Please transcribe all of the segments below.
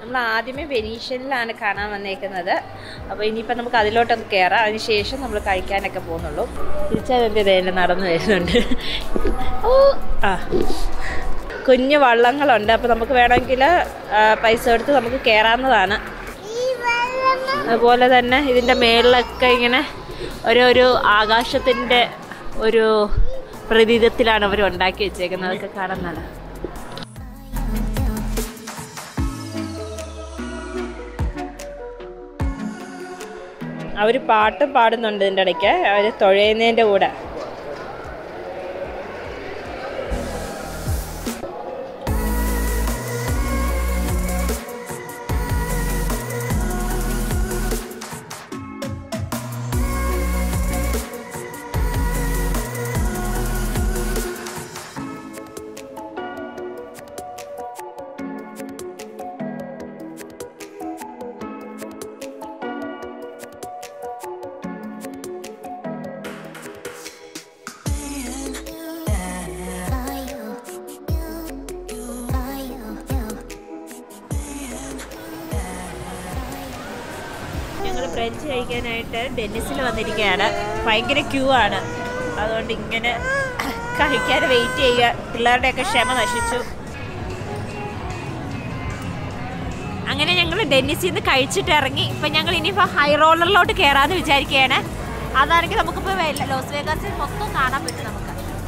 നമ്മൾ ആദ്യമേ വെനീഷ്യനിലാണ് കാണാൻ വന്നേക്കുന്നത് അപ്പോൾ ഇനിയിപ്പോൾ നമുക്ക് അതിലോട്ടൊന്ന് കയറാം അതിനുശേഷം നമ്മൾ കഴിക്കാനൊക്കെ പോകുന്നുള്ളൂ തിരിച്ചതിൻ്റെ ഇടയിൽ നടന്നു വരുന്നുണ്ട് ഓ ആ കുഞ്ഞു വള്ളങ്ങളുണ്ട് അപ്പോൾ നമുക്ക് വേണമെങ്കിൽ ആ, പൈസ കൊടുത്ത് നമുക്ക് കയറാവുന്നതാണ് അതുപോലെ തന്നെ ഇതിൻ്റെ മേളിലൊക്കെ ഇങ്ങനെ ഒരു ഒരു ആകാശത്തിൻ്റെ ഒരു പ്രതീതത്തിലാണ് അവർ ഉണ്ടാക്കി വെച്ചേക്കുന്നത് അതൊക്കെ കാണുന്നതാണ് അവർ പാട്ടും പാടുന്നുണ്ട് ഇതിൻ്റെ ഇടയ്ക്ക് അവർ തുഴയുന്നതിൻ്റെ കൂടെ ഞങ്ങൾ ബ്രഞ്ച് കഴിക്കാനായിട്ട് ഡെന്നിസിൽ വന്നിരിക്കുകയാണ് ഭയങ്കര ക്യൂ ആണ് അതുകൊണ്ട് ഇങ്ങനെ കഴിക്കാൻ വെയിറ്റ് ചെയ്യുക പിള്ളേരുടെയൊക്കെ ക്ഷമ നശിച്ചു അങ്ങനെ ഞങ്ങൾ ഡെന്നിസിൽ നിന്ന് കഴിച്ചിട്ട് ഇറങ്ങി ഇപ്പം ഞങ്ങൾ ഇനിയിപ്പോൾ ഹൈ റോളറിലോട്ട് കയറാമെന്ന് വിചാരിക്കുകയാണ് അതാണെങ്കിൽ നമുക്കിപ്പോൾ ലോസ് വേഗാസിൽ മൊത്തം കാണാൻ പറ്റും നമുക്ക്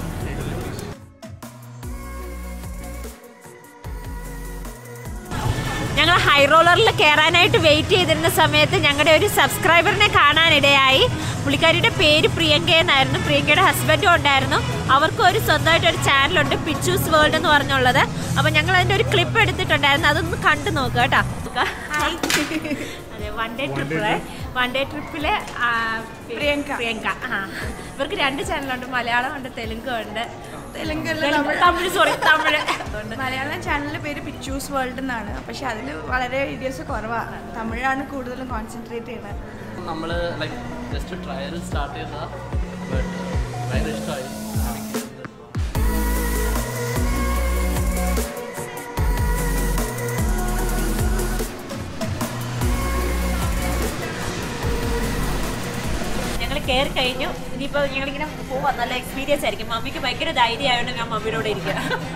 ഞങ്ങൾ ഹൈ റോളറിൽ കയറാനായിട്ട് വെയിറ്റ് ചെയ്തിരുന്ന സമയത്ത് ഞങ്ങളുടെ ഒരു സബ്സ്ക്രൈബറിനെ കാണാനിടയായി പുള്ളിക്കാരിയുടെ പേര് പ്രിയങ്ക എന്നായിരുന്നു പ്രിയങ്കയുടെ ഹസ്ബൻഡും ഉണ്ടായിരുന്നു അവർക്ക് ഒരു സ്വന്തമായിട്ട് ഒരു ചാനലുണ്ട് പിച്ചൂസ് വേൾഡ് എന്ന് പറഞ്ഞുള്ളത് അപ്പോൾ ഞങ്ങൾ അതിൻ്റെ ഒരു ക്ലിപ്പ് എടുത്തിട്ടുണ്ടായിരുന്നു അതൊന്ന് കണ്ടു നോക്കുക കേട്ടോ അതെ വൺ ഡേ ട്രിപ്പിലെ വൺ ഡേ ട്രിപ്പിലെ പ്രിയങ്ക പ്രിയങ്ക ആ ഇവർക്ക് രണ്ട് ചാനലുണ്ട് മലയാളം ഉണ്ട് തെലുങ്കും ഉണ്ട് തെലുങ്കല്ല തമിഴ് സോറി തമിഴ് അതുകൊണ്ട് മലയാളം ചാനലിന്റെ പേര് പിച്ചൂസ് വേൾഡ് എന്നാണ് പക്ഷെ അതിൽ വളരെ വീഡിയോസ് കുറവാണ് തമിഴാണ് കൂടുതലും കോൺസെൻട്രേറ്റ് ചെയ്യുന്നത് നമ്മൾ ലൈക്ക് ജസ്റ്റ് ട്രയൽ സ്റ്റാർട്ട് ചെയ്തതാ ബട്ട് ഭയങ്കര ഇഷ്ടമായി ഞങ്ങൾ കയറി കഴിഞ്ഞു ഇനിയിപ്പോൾ ഞങ്ങളിങ്ങനെ പോവാം നല്ല എക്സ്പീരിയൻസ് ആയിരിക്കും മമ്മിക്ക് ഭയങ്കര ധൈര്യമായതുകൊണ്ട് ഞാൻ മമ്മിയോടെ ഇരിക്കുക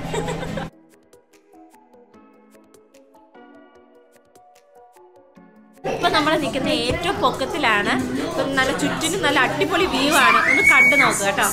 ഇപ്പൊ നമ്മൾ നിൽക്കുന്ന ഏറ്റവും പൊക്കത്തിലാണ് ഇപ്പം നല്ല ചുറ്റിനും നല്ല അടിപൊളി വ്യൂ ആണ് ഒന്ന് കണ്ടു നോക്കുക കേട്ടോ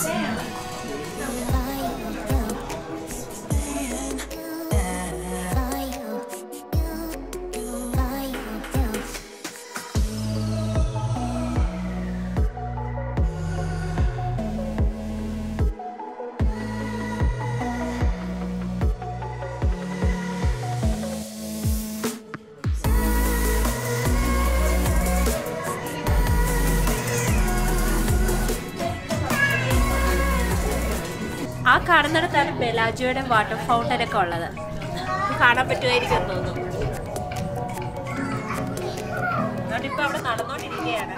ആ കാണുന്നിടത്താണ് ബെലാജിയുടെ വാട്ടർ ഫൗണ്ടൻ ഒക്കെ ഉള്ളത് ഇത് കാണാൻ പറ്റുമായിരിക്കും എന്ന് തോന്നുന്നു അതുകൊണ്ട് ഇപ്പൊ അവിടെ നടന്നുകൊണ്ടിരിക്കുകയാണ്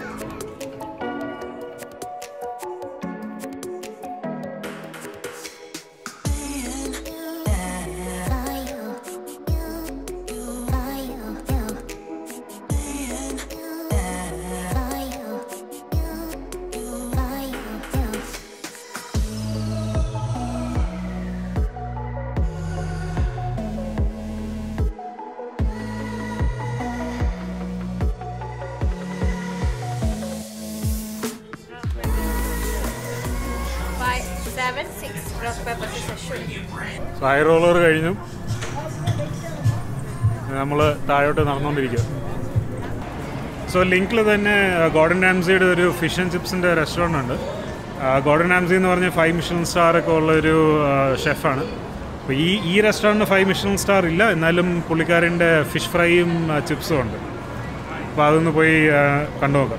Five, seven, six, rock, paper, scissors, shoot. High roller കഴിഞ്ഞു നമ്മൾ താഴോട്ട് നടന്നുകൊണ്ടിരിക്കുക സോ ലിങ്കിൽ തന്നെ ഗോർഡൻ ഡാംസിയുടെ ഒരു ഫിഷ് ആൻഡ് ചിപ്സിൻ്റെ റെസ്റ്റോറൻ്റ് ഉണ്ട് ഗോർഡൻ ഡാംസി എന്ന് പറഞ്ഞ ഫൈവ് മിഷൻ സ്റ്റാർ ഒക്കെ ഉള്ള ഒരു ഷെഫാണ് അപ്പോൾ ഈ ഈ റെസ്റ്റോറൻറ്റിന് ഫൈവ് മിഷൻ സ്റ്റാർ ഇല്ല എന്നാലും പുള്ളിക്കാരൻ്റെ ഫിഷ് ഫ്രൈയും ചിപ്സും ഉണ്ട് അപ്പോൾ അതൊന്ന് പോയി ആ, കണ്ടു നോക്കാം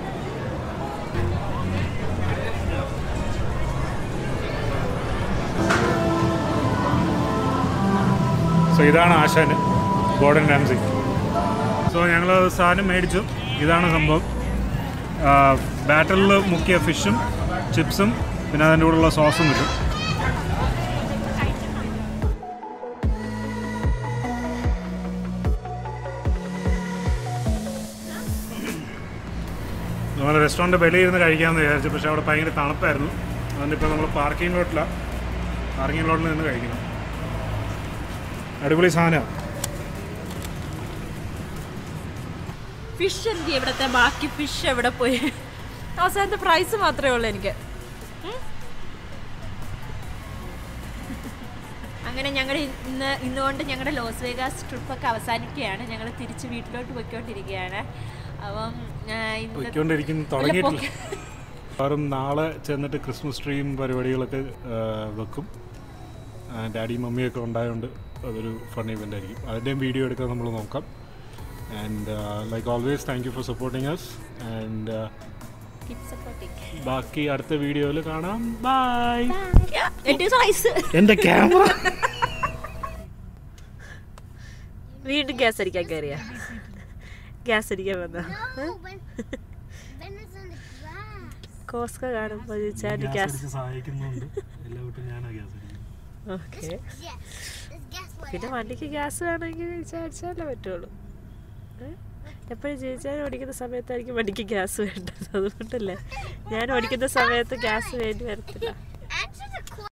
സോ ഇതാണ് ആശാന് ഗോർഡൻ ഡാംസി സോ ഞങ്ങൾ സാധനം മേടിച്ചു ഇതാണ് സംഭവം ബാറ്ററിൽ മുക്കിയ ഫിഷും ചിപ്സും പിന്നെ അതിൻ്റെ കൂടെയുള്ള സോസും കിട്ടും നമ്മൾ റെസ്റ്റോറൻറ്റ് വെളിയിൽ ഇരുന്ന് കഴിക്കാമെന്ന് വിചാരിച്ചു പക്ഷേ അവിടെ ഭയങ്കര തണുപ്പായിരുന്നു അതുകൊണ്ട് ഇപ്പോൾ നമ്മൾ പാർക്കിംഗ് ലോട്ടിലാണ് പാർക്കിംഗ് ലോട്ടിൽ നിന്ന് കഴിക്കണം അടിപൊളി സാധനമാണ് ഫിഷ് എന്ത് ചെയ്യും? ഇവിടുത്തെ ബാക്കി ഫിഷ് എവിടെ പോയി അവസാനത്തെ പ്രൈസ് മാത്രമേ ഉള്ളൂ എനിക്ക് ഉം. അങ്ങനെ ഞങ്ങൾ ഇന്ന് ഇന്നുകൊണ്ട് ഞങ്ങളുടെ ലോസ് വേഗാസ് ട്രിപ്പൊക്കെ അവസാനിക്കുകയാണ് ഞങ്ങൾ തിരിച്ച് വീട്ടിലോട്ട് പോയിക്കൊണ്ടിരിക്കുകയാണ് അപ്പം ആ, ഇന്നത്തെ- പോയിക്കൊണ്ടിരിക്കുന്നു അല്ല, തുടങ്ങിയിട്ടില്ല പോക്ക്- വേറും നാളെ ചെന്നിട്ട് ക്രിസ്മസ് ട്രീയും പരിപാടികളൊക്കെ ആ, വെക്കും ആ, ഡാഡിയും മമ്മിയൊക്കെ ഉണ്ടായതുകൊണ്ട് അതൊരു ഫൺ ഇവൻ്റ് ആയിരിക്കും അതിൻ്റെയും വീഡിയോ എടുക്കാൻ നമ്മൾ നോക്കാം and like always thank you for supporting us and Keep supporting. ബാക്കി അടുത്ത വീഡിയോയിൽ കാണാം ബൈ എന്റെ സൈസ് എൻ്റെ ക്യാമറ വീണ്ടും ഗ്യാസ് അടിക്കാൻ കയറിയ ഗ്യാസ് അടിക്കാൻ വന്ന No, when, when it's on the grass. കോസ്ക കാണുമ്പോൾ ചോദിച്ചാൽ ഗ്യാസ് സഹായിക്കുന്നുണ്ട് എല്ലാ വീട്ടും ഞാനാണ് ഗ്യാസ് അടിക്കുന്നത് okay Yes. This gas went പിന്നെ വണ്ടിക്ക് ഗ്യാസ് വേണമെങ്കിൽ വിചാരിച്ചാലേ പറ്റുള്ളൂ എപ്പോഴും ചേച്ചാൻ ഓടിക്കുന്ന സമയത്തായിരിക്കും വണ്ടിക്ക് ഗ്യാസ് വേണ്ടത് അതുകൊണ്ടല്ലേ ഞാൻ ഓടിക്കുന്ന സമയത്ത് ഗ്യാസ് വേണ്ടി വരത്തില്ല